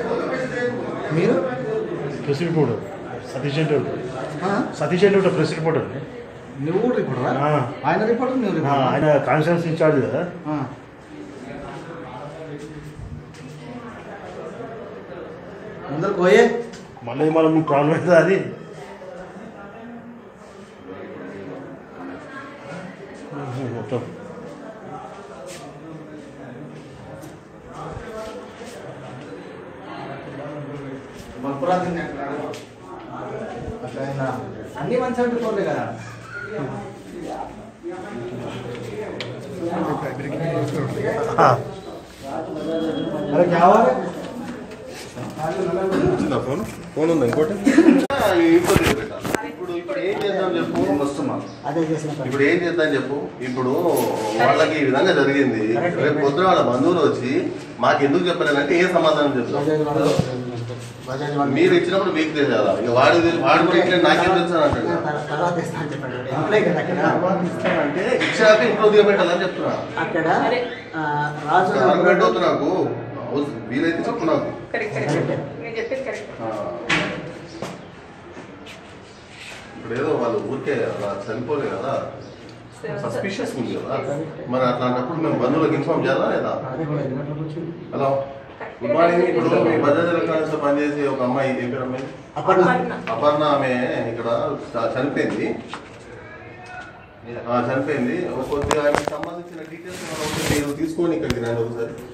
మీరు press reporter Satish అంటే ఆ? సతీష్ అంటే ప్రెస్ రిపోర్టర్ నువ్వు కూడా రిపోర్టరా ఆ. ఆయన రిపోర్టర్ నువ్వు రిపోర్టర్ ఆయన కాన్ఫరెన్స్ ఇన్ఛార్జ్ కదా అందరు పోయే మళ్ళీ మళ్ళీ మీకు ప్రాబ్లం అవుతుంది అది మొత్తం అన్ని మంచిగా పెట్టుకోండి కదా అరే కావాలి వచ్చిందా ఫోన్ ఫోన్ ఉందా ఇంకోటి ఇంట్లో పెట్టాలి. ఇప్పుడు ఇప్పుడు ఏం చేద్దాం చెప్పు వస్తున్నా అదే చేసిన పని ఇప్పుడు ఏం చేద్దాం చెప్పు ఇప్పుడు వాళ్ళకి ఈ విధంగా జరిగింది రేపు పొద్దున వాళ్ళ బంధువులు వచ్చి మాకు ఎందుకు చెప్పలేదంటే ఏ సమాధానం చెప్తాం బజాజ్ వాళ్ళు బజాజ్ వాళ్ళు మీరు ఇచ్చినప్పుడు మీకు తెలియాలా ఇక వాడు తెలి- వాడు కూడా ఇట్లా నాకేం తెలుసు అని అంటాడు తర్వా- తర్వాత ఇస్తా అని చెప్పాడు ఎంప్లాయ్ కదా అక్కడ అంటే ఇచ్చాక ఇంట్లో దిగబెట్టాలని చెప్తున్నా అక్కడ ఆ, రాజు ఆర్గ్యుమెంట్ అవుతు నాకు అవసరం. వీలైతే చెప్పు నాకు కరెక్ట్ కరెక్ట్ నేను చెప్పేది కరెక్ట్ ఆ. ఇప్పుడు ఏదో వాళ్ళు ఊరికే అలా చనిపోలే కదా సస్పిషియస్ ఉంది కదా మరి అట్లాంటప్పుడు మేము బంధువులకు ఇన్ఫార్మ్ చేయాలా లేదా అదే కూడా ఎన్ని గంటలకు వచ్చింది? హలో గుడ్ మార్నింగ్ ఇప్పుడు మీ బజాజ్ ఎలక్ట్రానిక్స్ లో పనిచేసే ఒక అమ్మాయి ఏం పేరు అమ్మాయి అప్పుడు అపర్ణ ఆమె ఇక్కడ చ- చనిపోయింది ఆ, చనిపోయింది ఒక కొద్దిగా ఆమెకు సంబంధించిన డీటెయిల్స్ మనం ఉంటే మీరు తీసుకొని ఇక్కడికి రండి ఒకసారి